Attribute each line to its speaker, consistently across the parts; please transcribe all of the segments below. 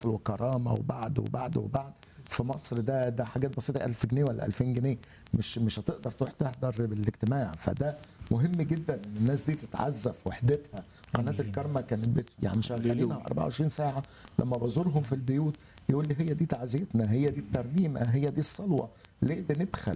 Speaker 1: وكرامه وبعد وبعد وبعد في مصر ده ده حاجات بسيطه 1000 جنيه ولا 2000 جنيه مش مش هتقدر تروح تحضر بالاجتماع فده مهم جدا ان الناس دي تتعزى في وحدتها قناه الكرمه كانت بت يعني مشغلينها 24 ساعه لما بزورهم في البيوت يقول لي هي دي تعزيتنا هي دي الترنيمه هي دي الصلوه ليه بنبخل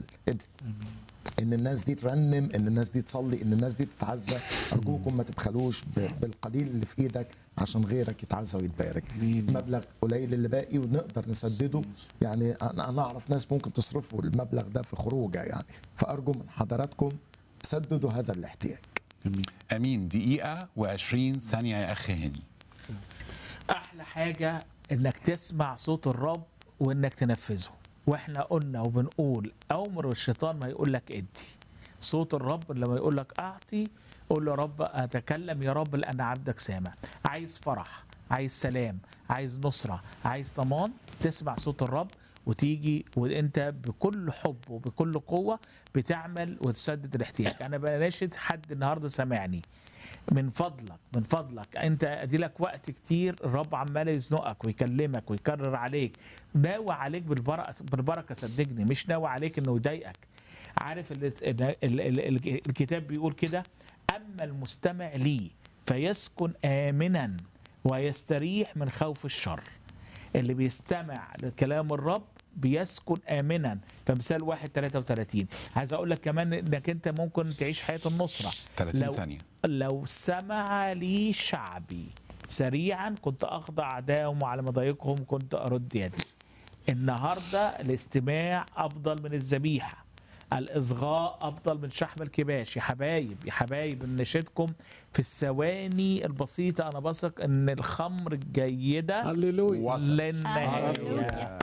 Speaker 1: ان الناس دي ترنم ان الناس دي تصلي ان الناس دي تتعزى ارجوكم ما تبخلوش ب- بالقليل اللي في ايدك عشان غيرك يتعزى ويتبارك مبلغ قليل اللي باقي ونقدر نسدده يعني انا أنا اعرف ناس ممكن تصرفوا المبلغ ده في خروجه يعني فارجو من حضراتكم سددوا هذا الاحتياج
Speaker 2: امين دقيقه و20 ثانيه يا اخي هاني
Speaker 3: احلى حاجه انك تسمع صوت الرب وانك تنفذه واحنا قلنا وبنقول امر الشيطان ما يقول لك ادي صوت الرب لما يقول لك اعطي قول له يا رب اتكلم يا رب لان عبدك سامع عايز فرح عايز سلام عايز نصره عايز ضمان تسمع صوت الرب وتيجي وانت بكل حب وبكل قوه بتعمل وتسدد الاحتياج انا بناشد حد النهارده سامعني من فضلك من فضلك انت ادي لك وقت كتير الرب عمال يزنقك ويكلمك ويكرر عليك ناوي عليك بالبركه بالبركه صدقني مش ناوي عليك انه يضايقك عارف ال ال ال ال الكتاب بيقول كده اما المستمع لي فيسكن امنا ويستريح من خوف الشر اللي بيستمع لكلام الرب بيسكن امنا فمثال واحد 33 عايز اقول لك كمان انك انت ممكن تعيش حياه النصره
Speaker 2: 30
Speaker 3: لو
Speaker 2: ثانيه
Speaker 3: لو سمع لي شعبي سريعا كنت اخضع اعدائهم وعلى مضايقهم كنت ارد يدي النهارده الاستماع افضل من الذبيحه الاصغاء افضل من شحم الكباش يا حبايب يا حبايب نشدكم في الثواني البسيطه انا بثق ان الخمر الجيده
Speaker 4: هللويا
Speaker 2: وصل
Speaker 3: للنهايه
Speaker 5: هللويا.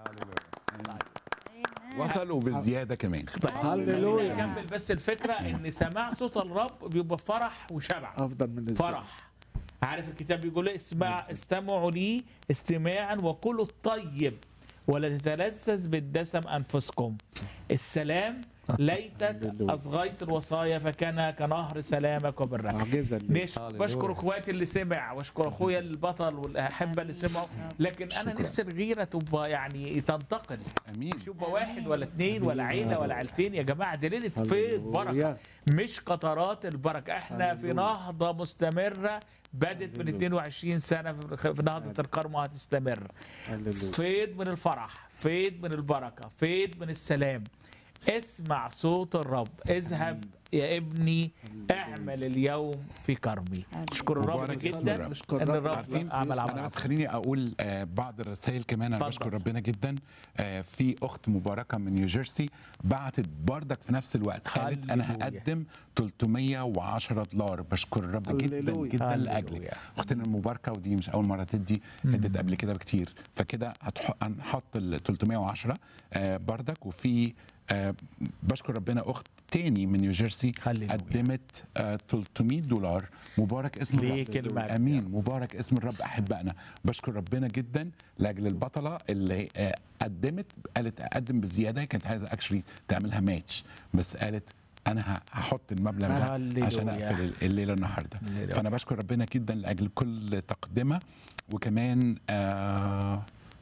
Speaker 2: وصلوا بزياده كمان
Speaker 4: هللويا
Speaker 3: نكمل بس الفكره ان سماع صوت الرب بيبقى فرح وشبع
Speaker 4: افضل من الزنا.
Speaker 3: فرح عارف الكتاب بيقول إيه؟ اسمع استمعوا لي استماعا وكلوا الطيب ولا تتلذذ بالدسم انفسكم السلام ليتك
Speaker 4: هللويا.
Speaker 3: اصغيت الوصايا فكان كنهر سلامك وبرك
Speaker 4: معجزه اللي
Speaker 3: نش... بشكر اخواتي اللي سمع واشكر اخويا البطل والاحبه اللي سمعوا لكن انا
Speaker 1: شكراً.
Speaker 3: نفسي الغيره تبقى يعني تنتقل
Speaker 2: امين
Speaker 3: مش يبقى واحد ولا اثنين ولا عيله ولا عيلتين يا جماعه دي ليله فيض بركه
Speaker 4: هللويا.
Speaker 3: مش قطرات البركه احنا في
Speaker 4: هللويا.
Speaker 3: نهضه مستمره بدت من
Speaker 4: هللويا.
Speaker 3: 22 سنه في في نهضه الكرم وهتستمر
Speaker 4: هللويا
Speaker 3: فيض من الفرح فيض من البركه فيض من السلام اسمع صوت الرب اذهب يا ابني اعمل اليوم في كرمي اشكر الرب
Speaker 2: مبارك اسم
Speaker 3: جدا
Speaker 2: الرب.
Speaker 4: نشكر
Speaker 3: ان
Speaker 4: الرب.
Speaker 3: الرب
Speaker 2: عارفين
Speaker 3: عمل
Speaker 2: انا
Speaker 3: عمل
Speaker 2: بس
Speaker 3: عظيم.
Speaker 2: خليني اقول آه، بعض الرسائل كمان انا
Speaker 3: اتفضل.
Speaker 2: بشكر ربنا جدا آه، في اخت مباركه من نيوجيرسي بعتت بردك في نفس الوقت قالت انا
Speaker 3: هللويا.
Speaker 2: هقدم 310 دولار بشكر الرب جدا
Speaker 4: هللويا.
Speaker 2: جدا
Speaker 3: هللويا.
Speaker 2: لاجلك اختنا المباركه ودي مش اول مره تدي ادت قبل كده بكتير فكده هتح- هنحط ال 310 آه، بردك وفي آه، بشكر ربنا اخت تاني من نيوجيرسي
Speaker 3: هللويا.
Speaker 2: قدمت آه، 300 دولار مبارك اسم الرب
Speaker 3: ليك المجد.
Speaker 2: امين مبارك اسم الرب احبائنا بشكر ربنا جدا لاجل البطله اللي آه، قدمت قالت اقدم بزياده هي كانت عايزه اكشلي تعملها ماتش بس قالت انا ه- هحط المبلغ ده
Speaker 3: هللويا.
Speaker 2: عشان اقفل الليله النهارده
Speaker 3: هللويا.
Speaker 2: فانا بشكر ربنا جدا لاجل كل تقدمه وكمان آه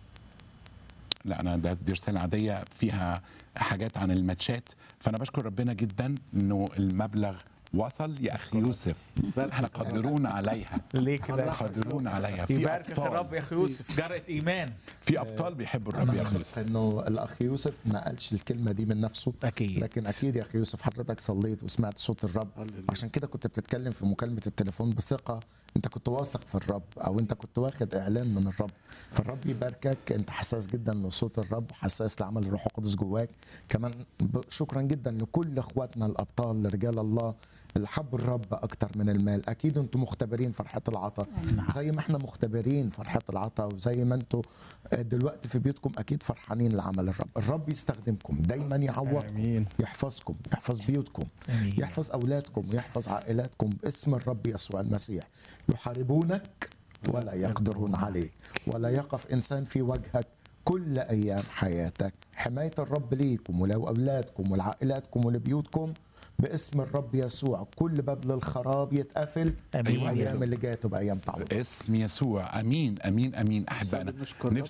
Speaker 2: لا انا ده دي رساله عاديه فيها حاجات عن الماتشات فانا بشكر ربنا جدا انه المبلغ وصل يا اخي يوسف احنا قادرون عليها
Speaker 3: ليه كده
Speaker 2: قادرون عليها في
Speaker 3: يباركك الرب
Speaker 2: ابطال
Speaker 3: يا اخي يوسف جرأة ايمان
Speaker 2: في ابطال بيحبوا الرب يا اخي يوسف
Speaker 1: انه الاخ يوسف ما قالش الكلمه دي من نفسه
Speaker 3: أكيد.
Speaker 1: لكن اكيد يا اخي يوسف حضرتك صليت وسمعت صوت الرب
Speaker 4: هللويا.
Speaker 1: عشان كده كنت بتتكلم في مكالمه التليفون بثقه انت كنت واثق في الرب او انت كنت واخد اعلان من الرب فالرب يباركك انت حساس جدا لصوت الرب حساس لعمل الروح القدس جواك كمان ب- شكرا جدا لكل اخواتنا الابطال لرجال الله اللي حبوا الرب اكتر من المال اكيد انتم مختبرين فرحه العطاء زي ما احنا مختبرين فرحه العطاء وزي ما انتم دلوقتي في بيوتكم اكيد فرحانين لعمل الرب الرب يستخدمكم دايما يعوضكم
Speaker 3: آمين.
Speaker 1: يحفظكم يحفظ بيوتكم
Speaker 3: آمين.
Speaker 1: يحفظ اولادكم ويحفظ عائلاتكم باسم الرب يسوع المسيح يحاربونك ولا يقدرون عليك ولا يقف انسان في وجهك كل ايام حياتك حمايه الرب ليكم ولو اولادكم ولعائلاتكم ولبيوتكم باسم الرب يسوع كل باب للخراب يتقفل
Speaker 3: آمين.
Speaker 1: الايام اللي جايه تبقى ايام تعويض
Speaker 2: اسم يسوع امين امين امين احبائنا
Speaker 4: بنشكر رب.